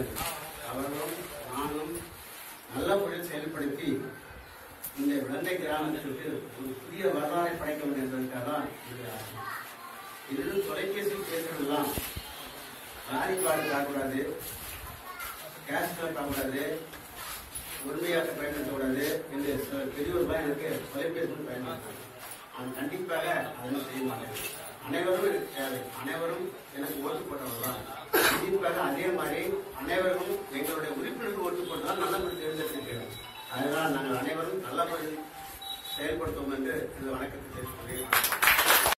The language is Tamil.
உறுப்பினர்கள் அவர்களும் நானும் நல்ல முறையில் செயல்படுத்தி இந்த விளந்தை கிராமத்திற்கு ஒரு புதிய வரலாறை படைக்க வேண்டும் என்பதற்காக தான் இது ஆகும். இதிலும் தொலைபேசி பேசுறதெல்லாம் ராணி கார்டு தரக்கூடாது கேஷ் கார்டு தரக்கூடாது உரிமையாக்க பயன்படுத்தக்கூடாது என்று சில பெரியவர்கள் எனக்கு தொலைபேசி பயன்படுத்தாங்க நான் கண்டிப்பாக அதனை செய்ய மாட்டேன் அனைவரும் எனக்கு தேவை அனைவரும் எனக்கு ஓட்டு போட்டவர்கள் கண்டிப்பாக அதே மாதிரி அனைவரும் எங்களுடைய உறுப்பினருக்கு ஓட்டு போட்டதால் நல்ல முறை தேர்ந்தெடுத்திருக்கிறோம் அதனால் நாங்கள் அனைவரும் நல்ல முறையில் செயல்படுத்துவோம் என்று இந்த வணக்கத்தை தெரிவித்துக் கொள்கிறேன்